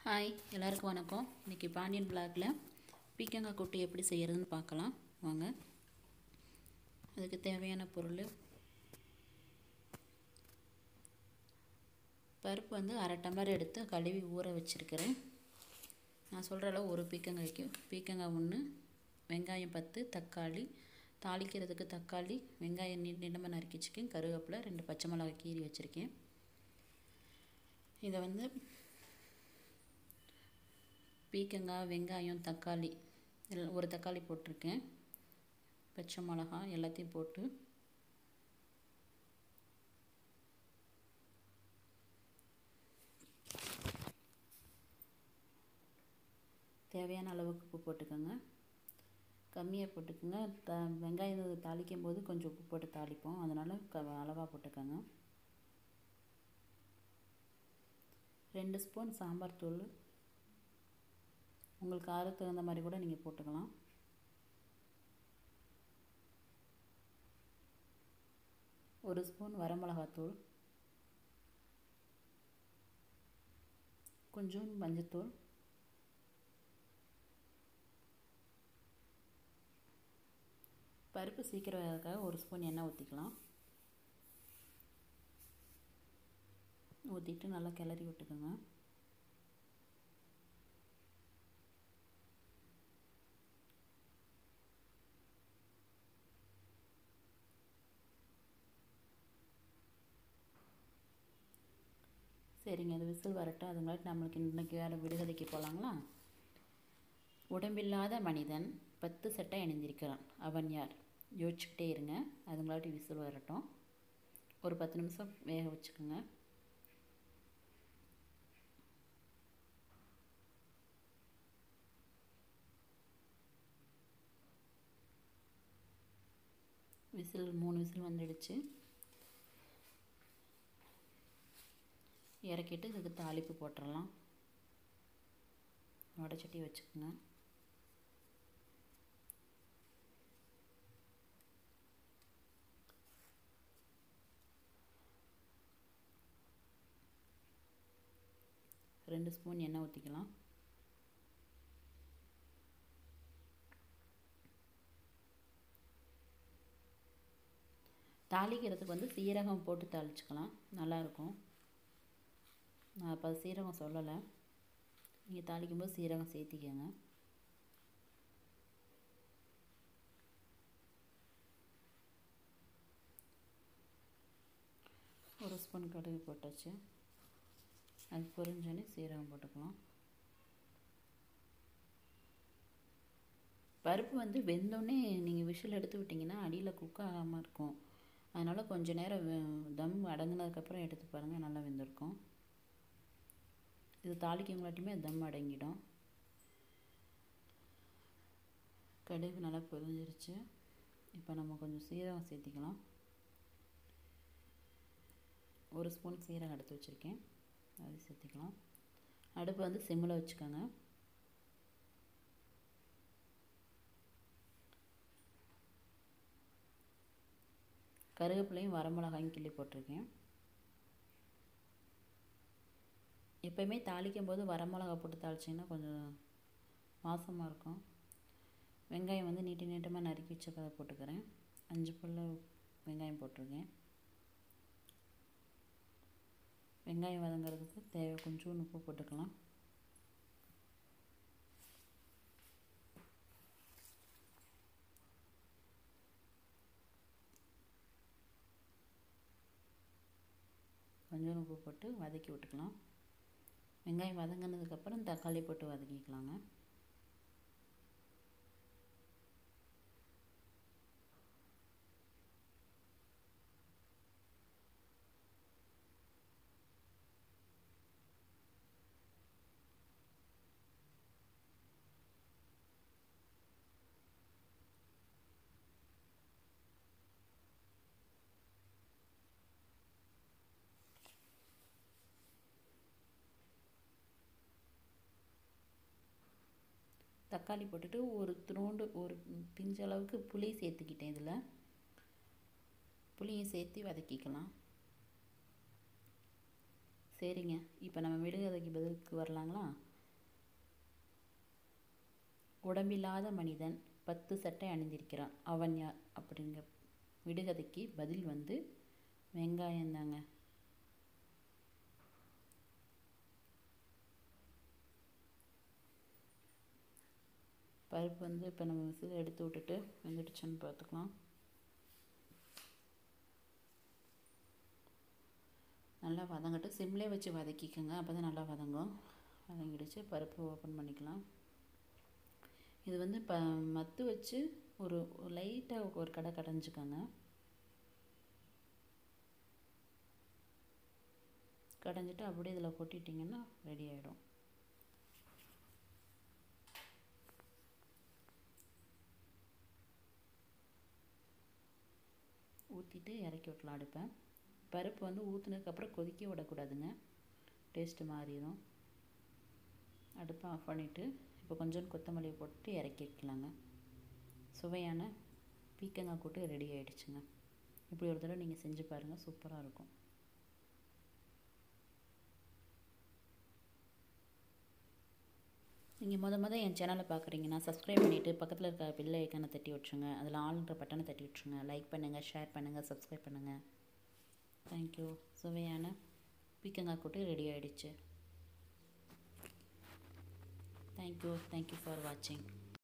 hi எல்லாருக்கும் வணக்கம் இன்றைக்கி பாண்டியன் பிளாக்ல பீக்கங்காய் கூட்டு எப்படி செய்கிறதுன்னு பார்க்கலாம் வாங்க அதுக்கு தேவையான பொருள் பருப்பு வந்து அரை டம்ளர் எடுத்து கழுவி ஊற வச்சுருக்கிறேன் நான் சொல்கிற அளவு ஒரு பீக்கங்காய்க்கு பீக்கங்காய் ஒன்று வெங்காயம் பத்து தக்காளி தாளிக்கிறதுக்கு தக்காளி வெங்காயம் நீ நீளமாக நறுக்கி வச்சுருக்கேன் கருவேப்பிலை ரெண்டு பச்சை மிளகாய் கீறி வச்சுருக்கேன் இதை வந்து பீக்கங்காய் வெங்காயம் தக்காளி எல்லாம் ஒரு தக்காளி போட்டிருக்கேன் பச்சை மிளகா எல்லாத்தையும் போட்டு தேவையான அளவுக்கு உப்பு போட்டுக்கோங்க கம்மியாக போட்டுக்கோங்க த வெங்காயம் தாளிக்கும் போது கொஞ்சம் உப்பு போட்டு தாளிப்போம் அதனால் க அளவாக போட்டுக்கோங்க ரெண்டு ஸ்பூன் சாம்பார் தூள் உங்களுக்கு காரத்துக்கு தகுந்த மாதிரி கூட நீங்கள் போட்டுக்கலாம் ஒரு ஸ்பூன் வரமிளகாத்தூள் கொஞ்சம் மஞ்சத்தூள் பருப்பு சீக்கிரம் வேகிறதுக்காக ஒரு ஸ்பூன் எண்ணெய் ஊற்றிக்கலாம் ஊற்றிட்டு நல்லா கிளறி விட்டுக்கோங்க சரிங்க அது விசில் வரட்டும் அதுங்காட்டி நம்மளுக்கு இன்றைக்கி வேறு விடுகதைக்கு போகலாங்களா உடம்பில்லாத மனிதன் பத்து சட்டை அணிந்திருக்கிறான் அவன் யார் யோசிச்சுக்கிட்டே இருங்க அதுங்களாட்டி விசில் வரட்டும் ஒரு பத்து நிமிஷம் வேக வச்சுக்கோங்க விசில் மூணு விசில் வந்துடுச்சு இறக்கிட்டு இதுக்கு தாளிப்பு போட்டுடலாம் வடைச்சட்டி வச்சுக்கோங்க ரெண்டு ஸ்பூன் எண்ணெய் ஊற்றிக்கலாம் தாளிக்கிறதுக்கு வந்து சீரகம் போட்டு தாளிச்சுக்கலாம் நல்லாயிருக்கும் நான் இப்போ சீரகம் சொல்லலை நீங்கள் தாளிக்கும்போது சீரகம் சேர்த்திக்கங்க ஒரு ஸ்பூன் கடுகு போட்டாச்சு அது பொரிஞ்சோன்னே சீரகம் போட்டுக்கலாம் பருப்பு வந்து வெந்தோடனே நீங்கள் விஷில் எடுத்து விட்டிங்கன்னா அடியில் குக் ஆகாமல் இருக்கும் அதனால் கொஞ்சம் நேரம் தம் அடங்கினதுக்கப்புறம் எடுத்து பாருங்கள் நல்லா வெந்திருக்கும் இது தாளிக்கங்களாட்டியுமே தம் அடங்கிடும் கடுகு நல்லா பொரிஞ்சிருச்சு இப்போ நம்ம கொஞ்சம் சீரகம் சேர்த்திக்கலாம் ஒரு ஸ்பூன் சீரகம் எடுத்து வச்சுருக்கேன் அது சேர்த்திக்கலாம் அடுப்பு வந்து சிம்மில் வச்சுக்கோங்க கருவேப்பிலையும் வரமிளகாயும் கிள்ளி போட்டிருக்கேன் எப்போயுமே தாளிக்கும் போது வரமிளகா போட்டு தாளிச்சிங்கன்னா கொஞ்சம் வாசமாக இருக்கும் வெங்காயம் வந்து நீட்டி நீட்டமாக நறுக்கி வச்சதை போட்டுக்கிறேன் அஞ்சு புல் வெங்காயம் போட்டிருக்கேன் வெங்காயம் வதங்கிறதுக்கு தேவை கொஞ்சம் உப்பு போட்டுக்கலாம் கொஞ்சம் உப்பு போட்டு வதக்கி விட்டுக்கலாம் வெங்காயம் வதங்கினதுக்கப்புறம் தக்காளி போட்டு வதக்கிக்கலாங்க தக்காளி போட்டுட்டு ஒரு துரோண்டு ஒரு பிஞ்சளவுக்கு புளி சேர்த்துக்கிட்டேன் இதில் புளியை சேர்த்து வதக்கிக்கலாம் சரிங்க இப்போ நம்ம விடுகதைக்கு பதிலுக்கு வரலாங்களா உடம்பில்லாத மனிதன் பத்து சட்டை அணிந்திருக்கிறான் அவன் யார் அப்படிங்கிற விடுகதைக்கு பதில் வந்து வெங்காயம் தாங்க பருப்பு வந்து இப்போ நம்ம விசில் எடுத்து விட்டுட்டு வெந்துடுச்சுன்னு பார்த்துக்கலாம் நல்லா வதங்கட்டு சிம்லே வச்சு வதக்கிக்கோங்க அப்போ தான் நல்லா வதங்கும் வதங்கிடுச்சு பருப்பு ஓப்பன் பண்ணிக்கலாம் இது வந்து ப மத்து வச்சு ஒரு லைட்டாக ஒரு கடை கடைஞ்சிக்கோங்க கடைஞ்சிட்டு அப்படியே இதில் கொட்டிட்டிங்கன்னா ரெடி ஆகிடும் ஊற்றிட்டு இறக்கி விட்லாம் அடுப்பேன் பருப்பு வந்து ஊற்றுனதுக்கப்புறம் கொதிக்க விடக்கூடாதுங்க டேஸ்ட்டு மாறிடும் அடுப்பை ஆஃப் பண்ணிவிட்டு இப்போ கொஞ்சம் கொத்தமல்லியை போட்டு இறக்கி வைக்கலாங்க சுவையான பீக்கங்காய் கூட்டு ரெடி ஆகிடுச்சுங்க இப்படி ஒரு தடவை நீங்கள் செஞ்சு பாருங்கள் சூப்பராக இருக்கும் நீங்கள் முத முத என் சேனலை பார்க்குறீங்கன்னா சப்ஸ்கிரைப் பண்ணிவிட்டு பக்கத்தில் இருக்க பெல் ஐக்கானை தட்டி விட்ருங்க அதில் ஆளுன்ற பட்டனை தட்டி விட்ருங்க லைக் பண்ணுங்கள் ஷேர் பண்ணுங்கள் சப்ஸ்கிரைப் பண்ணுங்கள் தேங்க்யூ சுவையான பீக்கங்காய் கூட்டு ரெடி ஆகிடுச்சு தேங்க்யூ தேங்க்யூ ஃபார் வாட்சிங்